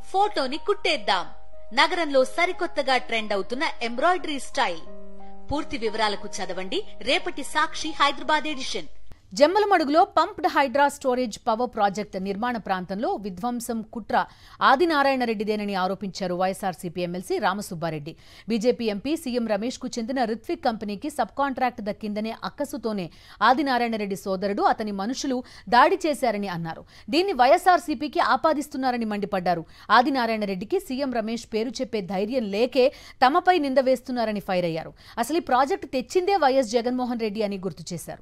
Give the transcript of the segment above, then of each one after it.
ఫోటోని కుట్టేద్దాం నగరంలో సరికొత్తగా ట్రెండ్ అవుతున్న ఎంబ్రాయిడరీ స్టైల్ పూర్తి వివరాలకు చదవండి రేపటి సాక్షి హైదరాబాద్ ఎడిషన్ జమ్మలమడుగులో pumped hydro storage power project నిర్మాణ ప్రాంతంలో విధ్వంసం కుట్ర ఆదినారాయణ రెడ్డిదేనని ఆరోపించారు YSRCP MLC Ramasubbareddy BJP MP CM Ramesh కు చెందిన రిత్విక్ కంపెనీకి సబ్ కాంట్రాక్ట్ దక్కిందనే అక్కసుతోనే ఆదినారాయణ రెడ్డి సోదరుడు అతని మనుషులు దాడి చేశారని అన్నారు దీన్ని వైఎస్ఆర్సీపీకి ఆపాదిస్తున్నారని మండిపడ్డారు ఆదినారాయణ రెడ్డికి సీఎం రమేష్ పేరు చెప్పే ధైర్యం లేకే తమపై నింద వేస్తున్నారని ఫైర్ అయ్యారు అసలు ఈ ప్రాజెక్టు తెచ్చిందే వైఎస్ జగన్మోహన్ రెడ్డి అని గుర్తు చేశారు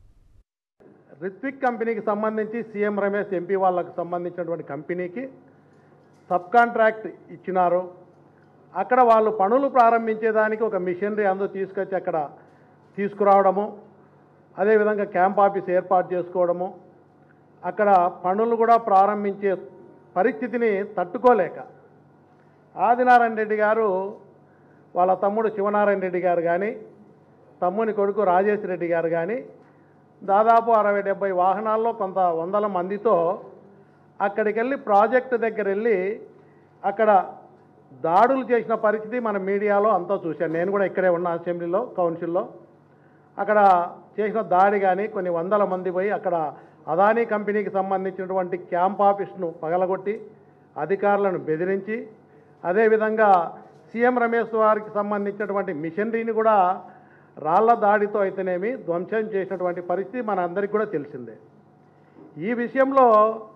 రిత్విక్ కంపెనీకి సంబంధించి సీఎం రమేష్ ఎంపీ వాళ్ళకు సంబంధించినటువంటి కంపెనీకి సబ్ కాంట్రాక్ట్ ఇచ్చినారు అక్కడ వాళ్ళు పనులు ప్రారంభించేదానికి ఒక మిషనరీ అందు తీసుకొచ్చి అక్కడ తీసుకురావడము అదేవిధంగా క్యాంప్ ఆఫీస్ ఏర్పాటు చేసుకోవడము అక్కడ పనులు కూడా ప్రారంభించే పరిస్థితిని తట్టుకోలేక ఆదినారాయణ రెడ్డి గారు వాళ్ళ తమ్ముడు శివనారాయణ రెడ్డి గారు కానీ తమ్ముని కొడుకు రాజేష్ రెడ్డి గారు కానీ దాదాపు అరవై డెబ్బై వాహనాల్లో కొంత వందల మందితో అక్కడికి వెళ్ళి ప్రాజెక్టు దగ్గర వెళ్ళి అక్కడ దాడులు చేసిన పరిస్థితి మన మీడియాలో అంతా చూశాను నేను కూడా ఇక్కడే ఉన్న అసెంబ్లీలో కౌన్సిల్లో అక్కడ చేసిన దాడి కానీ కొన్ని వందల మంది పోయి అక్కడ అదానీ కంపెనీకి సంబంధించినటువంటి క్యాంప్ ఆఫీస్ను పగలగొట్టి అధికారులను బెదిరించి అదేవిధంగా సీఎం రమేష్ వారికి సంబంధించినటువంటి మిషనరీని కూడా రాళ్ల దాడితో అయితేనేమి ధ్వంసం చేసినటువంటి పరిస్థితి మన అందరికీ కూడా తెలిసిందే ఈ విషయంలో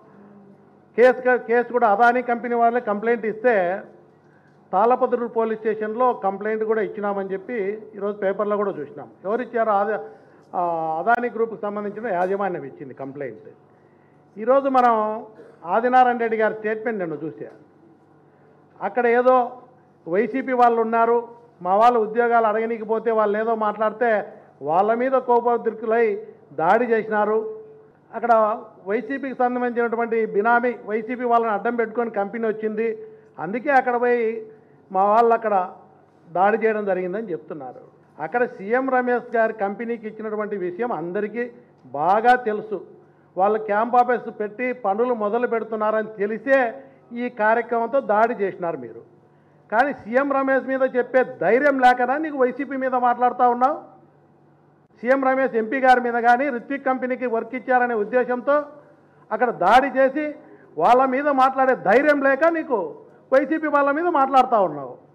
కేసు కేసు కూడా అదానీ కంపెనీ వాళ్ళే కంప్లైంట్ ఇస్తే తాళపత్రులు పోలీస్ స్టేషన్లో కంప్లైంట్ కూడా ఇచ్చినామని చెప్పి ఈరోజు పేపర్లో కూడా చూసినాం ఎవరు ఇచ్చారో అదే ఆ, అదానీ గ్రూప్కి సంబంధించిన యాజమాన్యం ఇచ్చింది కంప్లైంట్ ఈరోజు మనం ఆదినారాయణ రెడ్డి గారి స్టేట్మెంట్ నేను చూసా అక్కడ ఏదో వైసీపీ వాళ్ళు ఉన్నారు మా వాళ్ళు ఉద్యోగాలు అడగనీకపోతే వాళ్ళు ఏదో మాట్లాడితే వాళ్ళ మీద కోపోద్రికులై దాడి చేసినారు అక్కడ వైసీపీకి సంబంధించినటువంటి బినామీ వైసీపీ వాళ్ళని అడ్డం పెట్టుకొని కంపెనీ వచ్చింది అందుకే అక్కడ పోయి మా వాళ్ళు అక్కడ దాడి చేయడం జరిగిందని చెప్తున్నారు అక్కడ సీఎం రమేష్ గారి కంపెనీకి ఇచ్చినటువంటి విషయం అందరికీ బాగా తెలుసు వాళ్ళు క్యాంప్ ఆఫీస్ పెట్టి పనులు మొదలు పెడుతున్నారని తెలిసే ఈ కార్యక్రమంతో దాడి చేసినారు మీరు కానీ సీఎం రమేష్ మీద చెప్పే ధైర్యం లేకనా నీకు వైసీపీ మీద మాట్లాడుతూ ఉన్నావు సీఎం రమేష్ ఎంపీ గారి మీద కానీ రిత్విక్ కంపెనీకి వర్క్ ఇచ్చారనే ఉద్దేశంతో అక్కడ దాడి చేసి వాళ్ళ మీద మాట్లాడే ధైర్యం లేక నీకు వైసీపీ వాళ్ళ మీద మాట్లాడుతూ ఉన్నావు